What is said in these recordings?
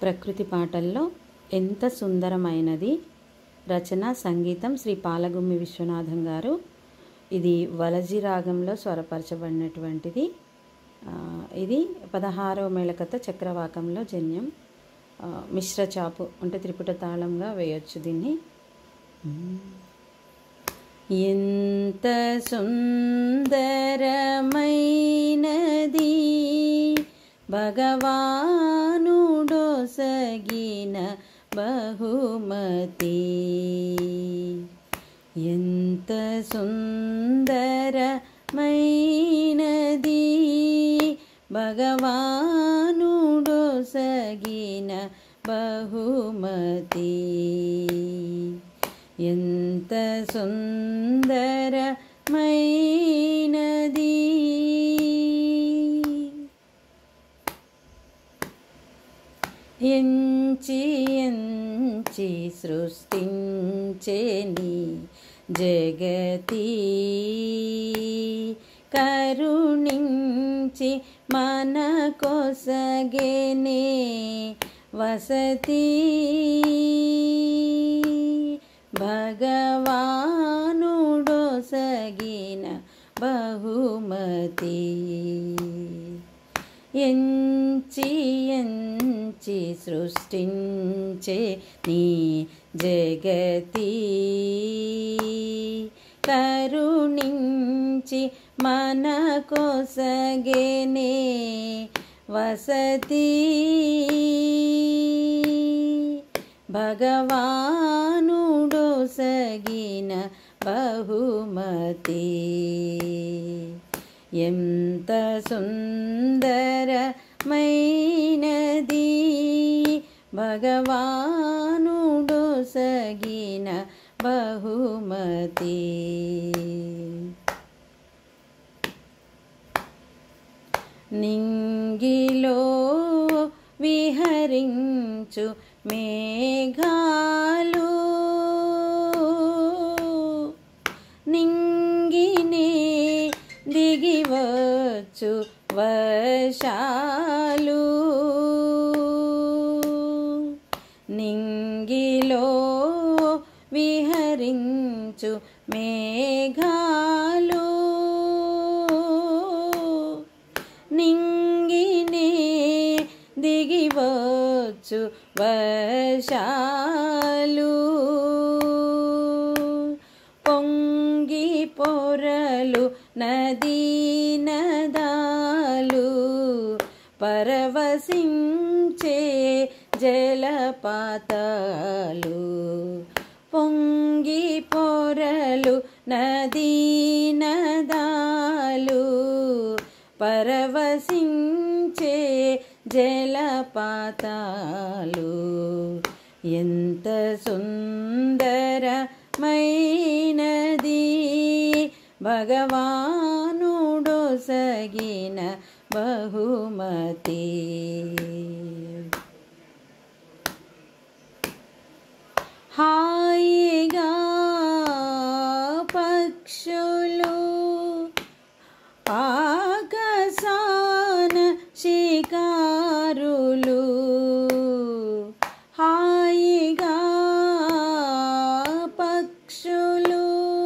ప్రకృతి పాటల్లో ఎంత సుందరమైనది రచన సంగీతం శ్రీ పాలగుమ్మి విశ్వనాథం గారు ఇది వలజి రాగంలో స్వరపరచబడినటువంటిది ఆ, ఇది పదహారవ మేళకత చక్రవాకంలో జన్యం ఆ, మిశ్ర చాపు అంటే త్రిపుట తాళంగా వేయొచ్చు దీన్ని ఎంత సుందరమైనది భగవానుడొసగిన బహుమతి ఎంత సుందరమైనది భగవానుడొసగిన బహుమతి ఎంత సుందరమైనది ఎంచి ఎంచి సృష్టించేని జగతి కరుణించి మన కొసగేనే వసతి భగవానుడొసగిన బహుమతి ఎంచి ఎంచి సృష్టించే నీ జగతి కరుణించి మన కొసగేనే వసతి భగవానుడొసగిన బహుమతి ఎంత సుందరమైనది భగవానుడొసగిన బహుమతి నింగిలో విహరించు మేఘాలు నింగినే దిగివచ్చు వర్షాలు నింగిలో విహరించు మేఘాలు నింగినే దిగివచ్చు వర్షాలు పొంగి పొరలు నదీ నదాలు పరవశించే జలపాతాలు పొంగి పొరలు నదీ నదాలు పరవశించే జలపాతాలు ఎంత సుందరమైనది భగవానుడొసగిన బహుమతి హాయిగా పక్షులు ఆకాశాన శికారులు హాయిగా పక్షులు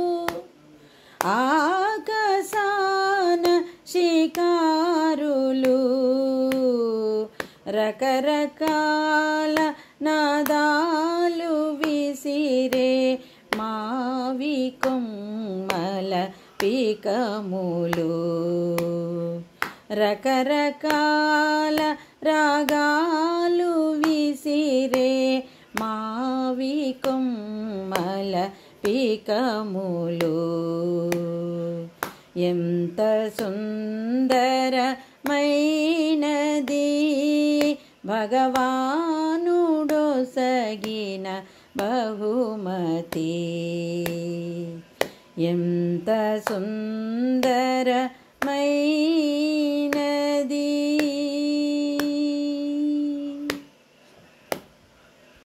ఆకాశాన శికారులు రకరకాల నాదాలు విసిరే మావి కొమ్మల పీకములు రకరకాల రాగాలు విసిరే మావి కొమ్మల పీకములు ఎంత సుందరమైనది భగవానుడొసగిన బహుమతి ఎంత సుందర